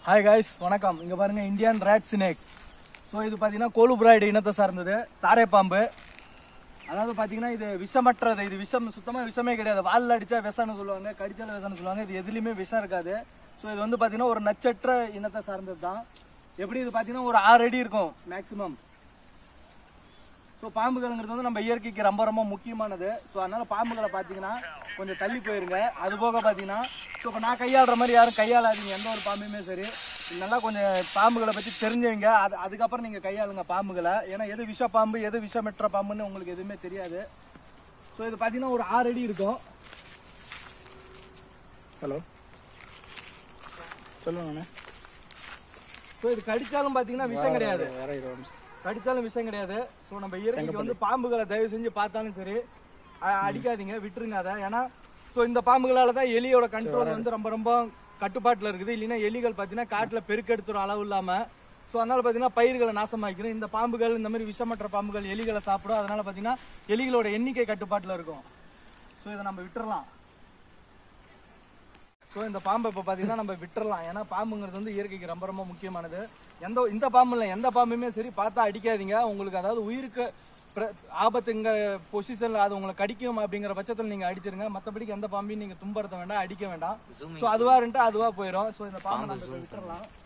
hi guys வணக்கம் இங்க பாருங்க இந்தியன் ரேட் ஸ்னேக் ஸோ இது பார்த்தீங்கன்னா கோலுப்ராய்டு இனத்தை சார்ந்தது சாரை பாம்பு அதாவது பார்த்தீங்கன்னா இது விஷமற்றது இது விஷம் சுத்தமாக விஷமே கிடையாது வாலில் அடிச்சா விஷம்னு சொல்லுவாங்க கடிச்சால விஷம்னு சொல்லுவாங்க இது எதுலேயுமே விஷம் இருக்காது ஸோ இது வந்து பார்த்தீங்கன்னா ஒரு நச்சற்ற இனத்தை சார்ந்தது தான் எப்படி இது பார்த்தீங்கன்னா ஒரு ஆறு அடி இருக்கும் மேக்ஸிமம் ஸோ பாம்புகள்ங்கிறது வந்து நம்ம இயற்கைக்கு ரொம்ப ரொம்ப முக்கியமானது ஸோ அதனால பாம்புகளை பார்த்தீங்கன்னா கொஞ்சம் தள்ளி போயிருங்க அது போக பார்த்தீங்கன்னா ஸோ இப்போ நான் கையாளுற மாதிரி யாரும் கையாளாதீங்க எந்த ஒரு பாம்புமே சரி நல்லா கொஞ்சம் பாம்புகளை பற்றி தெரிஞ்சவங்க அது அதுக்கப்புறம் நீங்கள் கையாளுங்க பாம்புகளை ஏன்னா எது விஷ பாம்பு எது விஷமெற்ற பாம்புன்னு உங்களுக்கு எதுவுமே தெரியாது ஸோ இது பார்த்தீங்கன்னா ஒரு ஆறு அடி இருக்கும் ஹலோ சொல்லுங்கண்ணே ஸோ இது கடிச்சாலும் பார்த்தீங்கன்னா விஷம் கிடையாது வேற இருபது நிமிஷம் கடிச்சாலும் விஷயம் கிடையாது ஸோ நம்ம இயற்கைக்கு வந்து பாம்புகளை தயவு செஞ்சு பார்த்தாலும் சரி அ- அடிக்காதீங்க விட்டுருங்க அதை ஏன்னா ஸோ இந்த பாம்புகளால தான் எலியோட கண்ட்ரோல் வந்து ரொம்ப ரொம்ப கட்டுப்பாட்டில் இருக்குது இல்லைன்னா எலிகள் பார்த்தீங்கன்னா காட்டில் பெருக்கெடுத்துரும் அளவு இல்லாமல் ஸோ அதனால பார்த்தீங்கன்னா பயிர்களை நாசமாக்கிடும் இந்த பாம்புகள் இந்த மாதிரி விஷமற்ற பாம்புகள் எலிகளை சாப்பிடும் அதனால பார்த்தீங்கன்னா எலிகளோட எண்ணிக்கை கட்டுப்பாட்டில் இருக்கும் ஸோ இதை நம்ம விட்டுறலாம் ஸோ இந்த பாம்பை இப்போ பார்த்தீங்கன்னா நம்ம விட்டுறலாம் ஏன்னா பாம்புங்கிறது வந்து இயற்கைக்கு ரொம்ப ரொம்ப முக்கியமானது எந்த இந்த பாம்பு இல்லை எந்த பாம்புமே சரி பார்த்தா அடிக்காதீங்க உங்களுக்கு அதாவது உயிருக்கு பிர- ஆபத்துங்க பொசிஷனில் அது உங்களை கடிக்கும் அப்படிங்கிற பட்சத்தில் நீங்கள் அடிச்சிருங்க மற்றபடிக்கு எந்த பாம்பையும் நீங்கள் துன்புறுத்த வேண்டாம் அடிக்க வேண்டாம் ஸோ அதுவா இருந்துட்டு அதுவா போயிடும் ஸோ இந்த பாம்பை நம்ம இப்ப விட்டுறலாம்